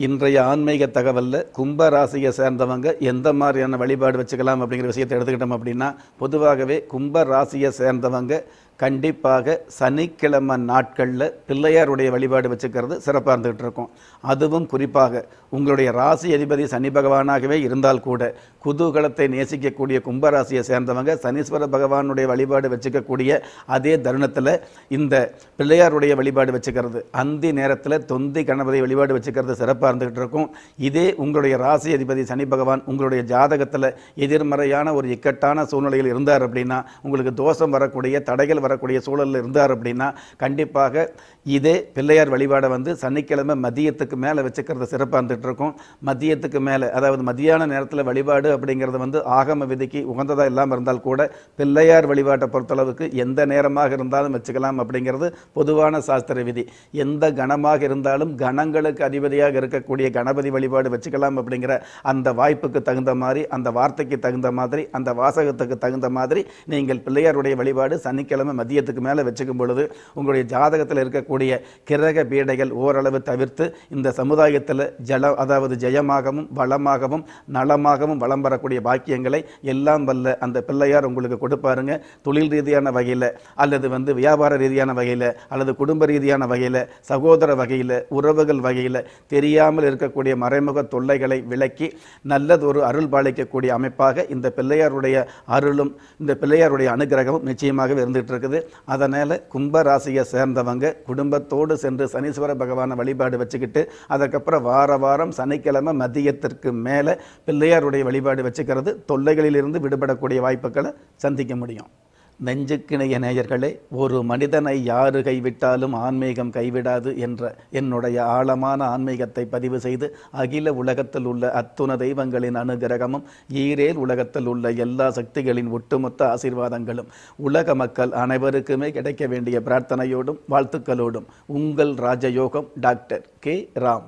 இன்றைய ஆன்மீக தகவலில் கும்ப ராசியை சேர்ந்தவங்க எந்த மாதிரியான வழிபாடு வச்சுக்கலாம் அப்படிங்கிற விஷயத்தை எடுத்துக்கிட்டோம் அப்படின்னா பொதுவாகவே கும்ப ராசியை சேர்ந்தவங்க கண்டிப்பாக சனிக்கிழமை நாட்களில் பிள்ளையாருடைய வழிபாடு வச்சுக்கிறது சிறப்பாக இருந்துகிட்டு இருக்கும் அதுவும் குறிப்பாக உங்களுடைய ராசி அதிபதி சனி பகவானாகவே இருந்தால் கூட குதூகலத்தை நேசிக்கக்கூடிய கும்பராசியை சேர்ந்தவங்க சனீஸ்வர பகவானுடைய வழிபாடு வச்சுக்கக்கூடிய அதே தருணத்தில் இந்த பிள்ளையாருடைய வழிபாடு வச்சுக்கிறது அந்தி நேரத்தில் தொந்தி கணபதி வழிபாடு வச்சுக்கிறது சிறப்பாக இருந்துகிட்டு இருக்கும் இதே உங்களுடைய ராசி அதிபதி சனி பகவான் உங்களுடைய ஜாதகத்தில் எதிர்மறையான ஒரு இக்கட்டான சூழ்நிலையில் இருந்தார் அப்படின்னா உங்களுக்கு தோஷம் வரக்கூடிய தடைகள் வரக்கூடிய சூழலில் இருந்தார் அப்படின்னா கண்டிப்பாக இதே பிள்ளையார் வழிபாடை வந்து சனிக்கிழமை மதியத்துக்கு மேலே வச்சுக்கிறது சிறப்பாக இருந்துகிட்டு இருக்கும் மதியத்துக்கு மேலே அதாவது மதியான நேரத்தில் வழிபாடு அப்படிங்கிறது வந்து ஆகம விதிக்கு உகந்ததாக இல்லாமல் இருந்தால் கூட பிள்ளையார் வழிபாட்டை பொறுத்தளவுக்கு எந்த நேரமாக இருந்தாலும் வச்சுக்கலாம் அப்படிங்கிறது பொதுவான சாஸ்திர விதி எந்த கணமாக இருந்தாலும் கணங்களுக்கு அதிபதியாக இருக்கக்கூடிய கணபதி வழிபாடு வச்சுக்கலாம் அப்படிங்கிற அந்த வாய்ப்புக்கு தகுந்த மாதிரி அந்த வார்த்தைக்கு தகுந்த மாதிரி அந்த வாசகத்துக்கு தகுந்த மாதிரி நீங்கள் பிள்ளையாருடைய வழிபாடு சனிக்கிழமை மதியத்துக்கு மேலே வச்சுக்கும் பொழுது உங்களுடைய ஜாதகத்தில் இருக்கக்கூடிய கிரக பீடைகள் ஓரளவு தவிர்த்து இந்த சமுதாயத்தில் ஜல அதாவது ஜெயமாகவும் வளமாகவும் நலமாகவும் வளம் வரக்கூடிய பாக்கியங்களை எல்லாம் வல்ல அந்த பிள்ளையார் உங்களுக்கு கொடுப்பாருங்க தொழில் ரீதியான வகையில் அல்லது வந்து வியாபார ரீதியான வகையில் அல்லது குடும்ப ரீதியான வகையில் சகோதர வகையில் உறவுகள் வகையில் தெரியாமல் இருக்கக்கூடிய மறைமுக தொல்லைகளை விலக்கி நல்லதொரு அருள் பாலிக்கக்கூடிய அமைப்பாக இந்த பிள்ளையாருடைய அருளும் இந்த பிள்ளையாருடைய அனுகிரகமும் நிச்சயமாகவே இருந்துகிட்டு இருக்குது அதனால் கும்ப ராசியை சேர்ந்தவங்க குடும்பத்தோடு சென்று சனீஸ்வர பகவானை வழிபாடு வச்சுக்கிட்டு அதுக்கப்புறம் வார வாரம் சனிக்கிழமை மதியத்திற்கு மேலே பிள்ளையாருடைய வழிபாடு வச்சுக்கிறது தொல்லைகளிலிருந்து விடுபடக்கூடிய வாய்ப்புகளை சந்திக்க முடியும் நெஞ்சுக்கிணைய நேயர்களே ஒரு மனிதனை யாரு கைவிட்டாலும் ஆன்மீகம் கைவிடாது என்ற என்னுடைய ஆழமான ஆன்மீகத்தை பதிவு செய்து அகில உலகத்தில் உள்ள அத்துண தெய்வங்களின் அனுகிரகமும் ஈரேல் உலகத்தில் உள்ள எல்லா சக்திகளின் ஒட்டுமொத்த ஆசீர்வாதங்களும் உலக மக்கள் அனைவருக்குமே கிடைக்க வேண்டிய பிரார்த்தனையோடும் வாழ்த்துக்களோடும் உங்கள் ராஜயோகம் டாக்டர் கே ராம்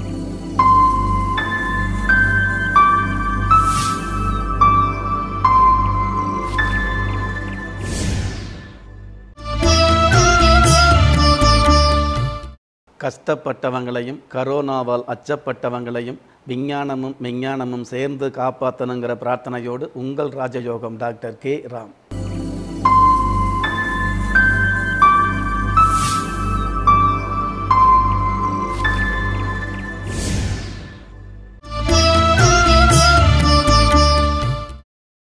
கஷ்டப்பட்டவங்களையும் கரோனாவால் அச்சப்பட்டவங்களையும் விஞ்ஞானமும் விஞ்ஞானமும் சேர்ந்து காப்பாற்றணுங்கிற பிரார்த்தனையோடு உங்கள் ராஜயோகம் டாக்டர் கே ராம்